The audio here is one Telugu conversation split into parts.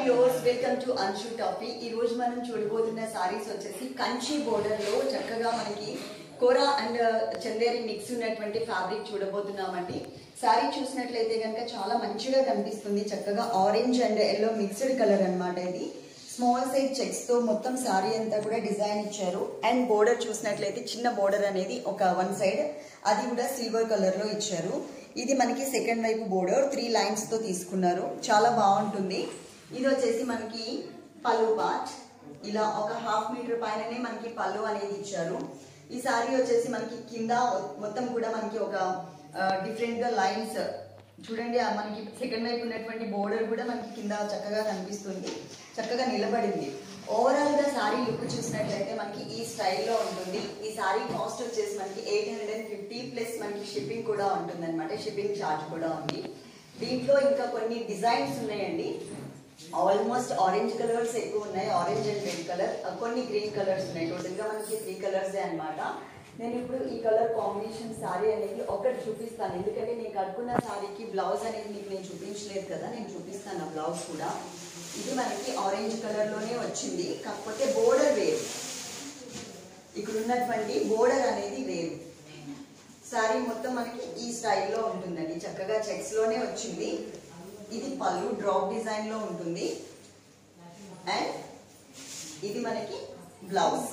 వ్యూవర్స్ వెల్కమ్ టు అన్షు టాపీ ఈ రోజు మనం చూడబోతున్న సారీస్ వచ్చేసి కంచి బోర్డర్ లో చక్కగా మనకి కోరా అండ్ చందేరి మిక్స్ ఉన్నటువంటి ఫ్యాబ్రిక్ చూడబోతున్నామండి సారీ చూసినట్లయితే కనుక చాలా మంచిగా కనిపిస్తుంది చక్కగా orange and yellow mixed colour అన్నమాట ఇది స్మాల్ సైజ్ చెక్స్ తో మొత్తం సారీ అంతా కూడా డిజైన్ ఇచ్చారు అండ్ బోర్డర్ చూసినట్లయితే చిన్న బోర్డర్ అనేది ఒక వన్ సైడ్ అది కూడా సిల్వర్ కలర్ లో ఇచ్చారు ఇది మనకి సెకండ్ వైపు బోర్డర్ త్రీ లైన్స్ తో తీసుకున్నారు చాలా బాగుంటుంది ఇది వచ్చేసి మనకి పళ్ళు పార్ట్ ఇలా ఒక హాఫ్ మీటర్ పైననే మనకి పళ్ళు అనేది ఇచ్చారు ఈ సారీ వచ్చేసి మనకి కింద మొత్తం కూడా మనకి ఒక డిఫరెంట్ గా లైన్స్ చూడండి ఆ మనకి సెకండ్ వైపు ఉన్నటువంటి బోర్డర్ కూడా మనకి కింద చక్కగా కనిపిస్తుంది చక్కగా నిలబడింది ఓవరాల్ గా సారీ లుక్ చూసినట్లయితే మనకి ఈ స్టైల్లో ఉంటుంది ఈ సారీ కాస్ట్ వచ్చేసి మనకి eight hundred and fifty plus మనకి షిప్పింగ్ కూడా ఉంటుంది అనమాట షిప్పింగ్ ఛార్జ్ కూడా ఉంది దీంట్లో ఇంకా కొన్ని డిజైన్స్ ఉన్నాయండి ఆల్మోస్ట్ ఆరెంజ్ కలర్స్ ఎక్కువ ఉన్నాయి ఆరెంజ్ అండ్ రెడ్ కలర్ కొన్ని గ్రీన్ కలర్స్ ఉన్నాయి టోటల్ గా మనకి త్రీ కలర్స్ అన్నమాట నేను ఇప్పుడు ఈ కలర్ కాంబినేషన్ సారీ అనేది ఒకటి చూపిస్తాను ఎందుకంటే నేను కట్టుకున్న సారీకి బ్లౌజ్ అనేది మీకు నేను చూపించలేదు కదా నేను చూపిస్తాను ఆ బ్లౌజ్ కూడా ఇది మనకి ఆరెంజ్ కలర్ లోనే వచ్చింది కాకపోతే బోర్డర్ వేరు ఇక్కడ ఉన్నటువంటి బోర్డర్ అనేది వేరు సారీ మొత్తం మనకి ఈ స్టైల్లో ఉంటుందండి చక్కగా చెక్స్ లోనే వచ్చింది ఇది పళ్ళు డ్రాప్ డిజైన్ లో ఉంటుంది అండ్ ఇది మనకి బ్లౌజ్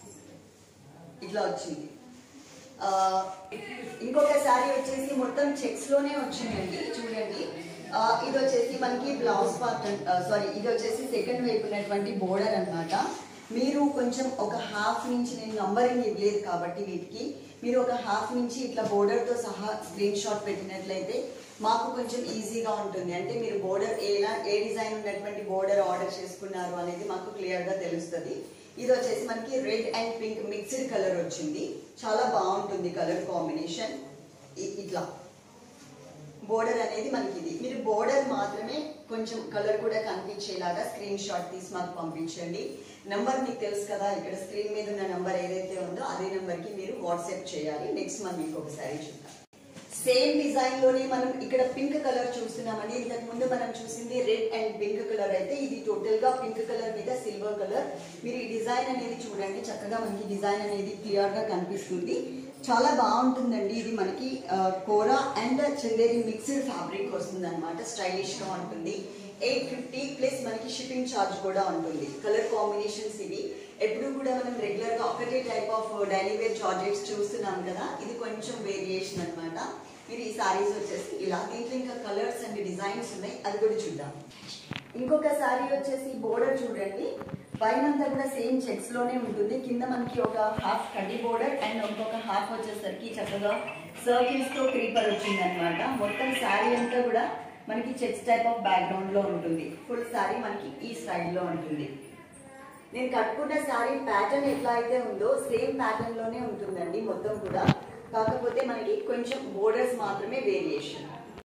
ఇట్లా వచ్చింది ఆ, ఇంకొక శారీ వచ్చేసి మొత్తం చెక్స్ లోనే వచ్చిందండి చూడండి ఆ, ఇది వచ్చేసి మనకి బ్లౌజ్ పార్ట్ సారీ ఇది వచ్చేసి సెకండ్ వైపు ఉన్నటువంటి బోర్డర్ అన్నమాట మీరు కొంచెం ఒక హాఫ్ నుంచి నేను నంబరింగ్ ఇవ్వలేదు కాబట్టి వీటికి మీరు ఒక హాఫ్ నుంచి ఇట్లా border తో సహా స్క్రీన్ షాట్ పెట్టినట్లయితే మాకు కొంచెం ఈజీగా ఉంటుంది అంటే మీరు బోర్డర్ ఎలా ఏ డిజైన్ ఉన్నటువంటి బోర్డర్ ఆర్డర్ చేసుకున్నారు అనేది మాకు క్లియర్ గా తెలుస్తుంది ఇది వచ్చేసి మనకి red and pink mixed colour వచ్చింది చాలా బాగుంటుంది కలర్ కాంబినేషన్ ఇట్లా బోర్డర్ అనేది మనకి ఇది మీరు బోర్డర్ మాత్రమే కొంచెం కలర్ కూడా కనిపించేలాగా స్క్రీన్ షాట్ తీసి మాకు పంపించండి నంబర్ మీకు తెలుసు కదా ఇక్కడ స్క్రీన్ మీద ఉన్న నంబర్ ఏదైతే ఉందో అదే నంబర్ కి మీరు వాట్సాప్ చేయాలి నెక్స్ట్ మనం ఇంకొకసారి చూద్దాం సేమ్ డిజైన్ లోనే మనం ఇక్కడ పింక్ కలర్ చూస్తున్నామండి ఇంతకు ముందు మనం చూసింది రెడ్ అండ్ పింక్ కలర్ అయితే ఇది టోటల్ గా పింక్ కలర్ మీద సిల్వర్ కలర్ మీరు ఈ డిజైన్ అనేది చూడండి చక్కగా మనకి డిజైన్ అనేది క్లియర్ గా కనిపిస్తుంది చాలా బాగుంటుందండి ఇది మనకి ఆ, kora and Chanderi mixed fabric వస్తుంది అనమాట స్టైలిష్ గా ఉంటుంది ఎయిట్ ఫిఫ్టీ ప్లస్ మనకి షిప్పింగ్ ఛార్జ్ కూడా ఉంటుంది కలర్ కాంబినేషన్స్ ఇవి ఎప్పుడు కూడా మనం రెగ్యులర్ గా ఒకటే type of daily wear georgettes చూస్తున్నాం కదా ఇది కొంచెం వేరియేషన్ అన్నమాట మీరు ఈ సారీస్ వచ్చేసి ఇలా దీంట్లో ఇంకా కలర్స్ అండ్ డిజైన్స్ ఉన్నాయి అది కూడా చూద్దాం ఇంకొక సారీ వచ్చేసి బోర్డర్ చూడండి పైన అంతా కూడా సేమ్ చెక్స్ లోనే ఉంటుంది కింద మనకి ఒక హాఫ్ కడ్డీ బోర్డర్ అండ్ ఇంకొక హాఫ్ వచ్చేసరికి చక్కగా సర్కిల్స్ తో క్రీపర్ వచ్చింది అనమాట మొత్తం శారీ అంతా కూడా మనకి చెక్స్ టైప్ ఆఫ్ బ్యాక్గ్రౌండ్ లో ఉంటుంది ఫుల్ శారీ మనకి ఈ స్టైల్ లో ఉంటుంది నేను కట్టుకున్న శారీ ప్యాటర్న్ ఎట్లా అయితే ఉందో సేమ్ ప్యాటర్న్ లోనే ఉంటుందండి మొత్తం కూడా కాకపోతే మనకి కొంచెం బోర్డర్స్ మాత్రమే వేరియేషన్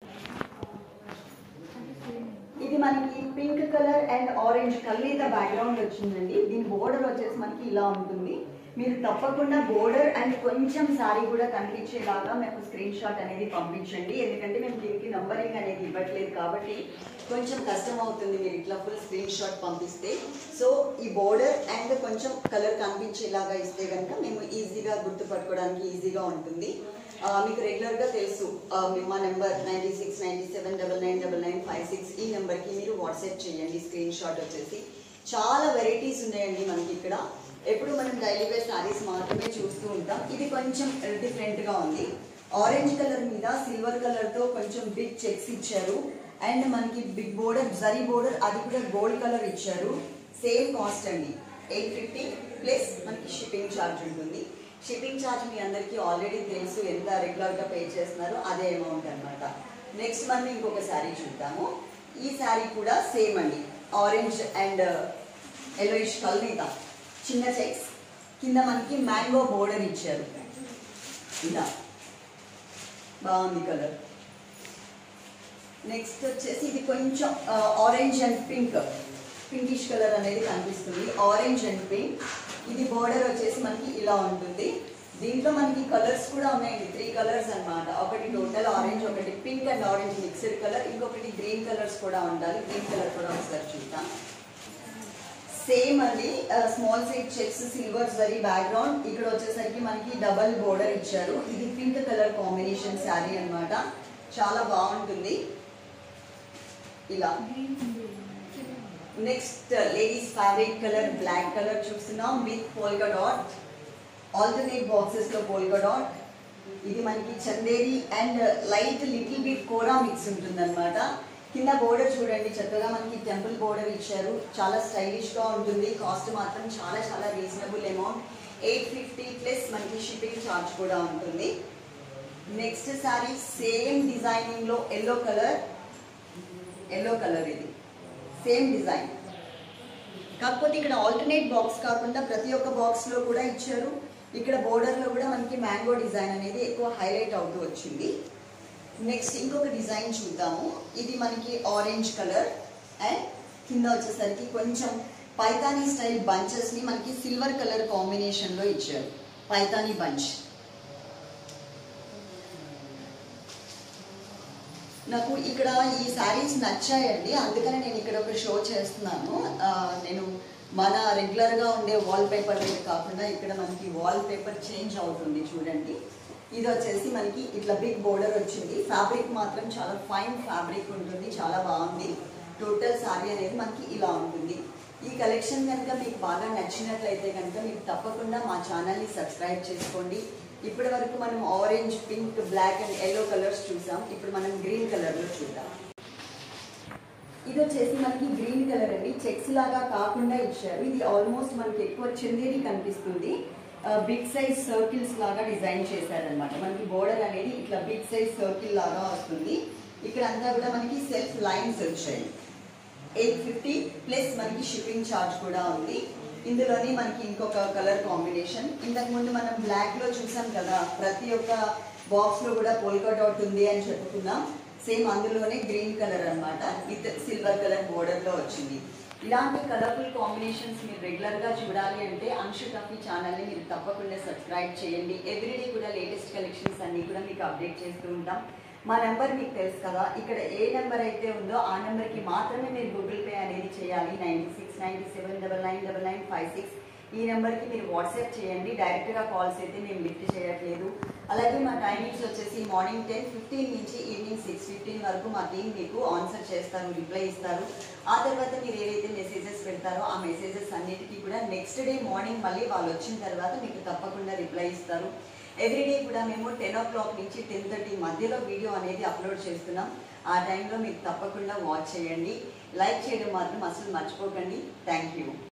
ఇది మనకి పింక్ కలర్ అండ్ ఆరెంజ్ కల్లీత బ్యాక్గ్రౌండ్ వచ్చిందండి దీని బోర్డర్ వచ్చేసి మనకి ఇలా ఉంటుంది మీరు తప్పకుండా బోర్డర్ అండ్ కొంచెం సారీ కూడా కనిపించేలాగా మేము స్క్రీన్ షాట్ అనేది పంపించండి ఎందుకంటే మేము దీనికి నంబరింగ్ అనేది ఇవ్వట్లేదు కాబట్టి కొంచెం కష్టం అవుతుంది మీరు ఇట్లా ఫుల్ స్క్రీన్ షాట్ పంపిస్తే సో ఈ బోర్డర్ అండ్ కొంచెం కలర్ కనిపించేలాగా ఇస్తే కనుక మేము ఈజీగా గుర్తుపట్టుకోవడానికి ఈజీగా ఉంటుంది ఆ, మీకు రెగ్యులర్ గా తెలుసు ఆ, మీ- మా number ninety six ninety seven double nine double nine five six ఈ నెంబర్కి మీరు వాట్సాప్ చేయండి స్క్రీన్ షాట్ వచ్చేసి చాలా వెరైటీస్ ఉన్నాయండి మనకి ఇక్కడ ఎప్పుడు మనం డైలీ వేర్ సారీస్ మాత్రమే చూస్తూ ఉంటాం ఇది కొంచెం డిఫరెంట్ గా ఉంది ఆరెంజ్ కలర్ మీద సిల్వర్ కలర్ తో కొంచెం బిగ్ చెక్స్ ఇచ్చారు అండ్ మనకి బిగ్ బోర్డర్ జరీ బోర్డర్ అది కూడా గోల్డ్ కలర్ ఇచ్చారు సేమ్ కాస్ట్ అండి ఎయిట్ ఫిఫ్టీ ప్లస్ మనకి షిప్పింగ్ ఛార్జ్ ఉంటుంది షిప్పింగ్ ఛార్జ్ మీ అందరికీ ఆల్రెడీ తెలుసు ఎంత రెగ్యులర్ గా పే చేస్తున్నారో అదే అమౌంట్ అన్నమాట నెక్స్ట్ మనం ఇంకొక శారీ చూద్దాము ఈ శారీ కూడా సేమ్ అండి ఆరెంజ్ అండ్ ఎలోయిష్ కల్నీత చిన్న చెక్స్ కింద మనకి మ్యాంగో బోర్డర్ ఇచ్చారు ఇలా బాగుంది కలర్ నెక్స్ట్ వచ్చేసి ఇది కొంచెం orange and pink pinkish colour అనేది కనిపిస్తుంది ఆరెంజ్ అండ్ పింక్ ఇది బోర్డర్ వచ్చేసి మనకి ఇలా ఉంటుంది దీంట్లో మనకి కలర్స్ కూడా ఉన్నాయండి త్రీ కలర్స్ అన్నమాట ఒకటి టోటల్ ఆరెంజ్ ఒకటి pink and orange mixed colour ఇంకొకటి గ్రీన్ కలర్స్ కూడా ఉండాలి గ్రీన్ కలర్ కూడా ఒకసారి చూద్దాం సేమ్ అండి small size checks silver zari background ఇక్కడ వచ్చేసరికి మనకి డబల్ బోర్డర్ ఇచ్చారు ఇది పింక్ కలర్ కాంబినేషన్ శారీ అన్నమాట చాలా బాగుంటుంది ఇలా next ladies fabric colour black colour చూస్తున్నాం with polka dot alternate boxes లో పోల్కా డాట్ ఇది మనకి Chanderi and light little bit kora mix ఉంటుందన్నమాట కింద బోర్డర్ చూడండి చక్కగా మనకి టెంపుల్ బోర్డర్ ఇచ్చారు చాలా స్టైలిష్ గా ఉంటుంది కాస్ట్ మాత్రం చాలా చాలా reasonable amount eight fifty plus మనకి షిప్పింగ్ ఛార్జ్ కూడా ఉంటుంది నెక్స్ట్ శారీ సేమ్ డిజైనింగ్ లో ఎల్లో కలర్ ఎల్లో కలర్ ఇది సేమ్ డిజైన్ కాకపోతే ఇక్కడ ఆల్టర్నేట్ బాక్స్ కాకుండా ప్రతి ఒక్క బాక్స్ లో కూడా ఇచ్చారు ఇక్కడ బోర్డర్ లో కూడా మనకి మ్యాంగో డిజైన్ అనేది ఎక్కువ హైలైట్ అవుతూ వచ్చింది నెక్స్ట్ ఇంకొక డిజైన్ చూద్దాము ఇది మనకి ఆరెంజ్ కలర్ అండ్ కింద వచ్చేసరికి కొంచెం పైతానీ స్టైల్ బంచెస్ ని మనకి సిల్వర్ కలర్ కాంబినేషన్ లో ఇచ్చారు పైతానీ బంచ్ నాకు ఇక్కడ ఈ శారీస్ నచ్చాయండి అందుకనే నేను ఇక్కడ ఒక షో చేస్తున్నాను ఆ, నేను మన రెగ్యులర్ గా ఉండే వాల్ పేపర్ మీద కాకుండా ఇక్కడ మనకి వాల్ పేపర్ చేంజ్ అవుతుంది చూడండి ఇది వచ్చేసి మనకి ఇట్లా బిగ్ బోర్డర్ వచ్చింది ఫ్యాబ్రిక్ మాత్రం చాలా ఫైన్ ఫ్యాబ్రిక్ ఉంటుంది చాలా బాగుంది టోటల్ శారీ అనేది మనకి ఇలా ఉంటుంది ఈ కలెక్షన్ కనుక మీకు బాగా నచ్చినట్లయితే కనుక మీకు తప్పకుండా మా ఛానల్ని సబ్స్క్రైబ్ చేసుకోండి ఇప్పటి వరకు మనం orange pink black and yellow colours చూసాం ఇప్పుడు మనం గ్రీన్ కలర్లో చూద్దాం ఇది వచ్చేసి మనకి గ్రీన్ కలర్ అండి చెక్స్ లాగా కాకుండా ఇచ్చారు ఇది ఆల్మోస్ట్ మనకి ఎక్కువ చందేరి కనిపిస్తుంది బిగ్ సైజ్ సర్కిల్స్ లాగా డిజైన్ చేశారనమాట మనకి బోర్డర్ అనేది ఇట్లా బిగ్ సైజ్ సర్కిల్ లాగా వస్తుంది ఇక్కడ అంతా కూడా మనకి సెల్ఫ్ లైన్స్ వచ్చాయి ఎయిట్ ఫిఫ్టీ ప్లస్ మనకి షిప్పింగ్ ఛార్జ్ కూడా ఉంది ఇందులోని మనకి ఇంకొక కలర్ కాంబినేషన్ ఇంతకు ముందు మనం బ్లాక్ లో చూసాం కదా ప్రతి ఒక్క బాక్స్ లో కూడా పోల్కా డాట్ ఉంది అని చెప్పుకున్నాం సేమ్ అందులోనే గ్రీన్ కలర్ అన్నమాట విత్ సిల్వర్ కలర్ బోర్డర్ లో వచ్చింది ఇలాంటి కలర్ఫుల్ కాంబినేషన్స్ మీరు రెగ్యులర్ గా చూడాలి అంటే అంశు టఫీ ఛానల్ ని మీరు తప్పకుండా సబ్స్క్రైబ్ చేయండి ఎవ్రీడే కూడా లేటెస్ట్ కలెక్షన్స్ అన్ని కూడా మీకు అప్డేట్ చేస్తూ ఉంటాం మా నెంబర్ మీకు తెలుసు కదా ఇక్కడ ఏ నెంబర్ అయితే ఉందో ఆ నెంబర్కి మాత్రమే మీరు గూగుల్ పే అనేది చేయాలి ninety six ninety seven double nine double nine five six ఈ నెంబర్కి మీరు వాట్సాప్ చేయండి డైరెక్ట్గా కాల్స్ అయితే మేము లిఫ్ట్ చేయట్లేదు అలాగే మా టైమింగ్స్ వచ్చేసి మార్నింగ్ టెన్ ఫిఫ్టీన్ నుంచి ఈవినింగ్ సిక్స్ ఫిఫ్టీన్ వరకు మా టీం మీకు ఆన్సర్ చేస్తారు రిప్లై ఇస్తారు ఆ తర్వాత మీరు ఏవైతే మెసేజెస్ పెడతారో ఆ మెసేజెస్ అన్నిటికీ కూడా నెక్స్ట్ డే మార్నింగ్ మళ్ళీ వాళ్ళు వచ్చిన తర్వాత మీకు తప్పకుండా రిప్లై ఇస్తారు ఎవ్రీడే కూడా మేము టెన్ ఓ క్లాక్ నుంచి టెన్ థర్టీ మధ్యలో వీడియో అనేది అప్లోడ్ చేస్తున్నాం ఆ టైంలో మీరు తప్పకుండా వాచ్ చేయండి లైక్ చేయడం మాత్రం అసలు మర్చిపోకండి థ్యాంక్ యూ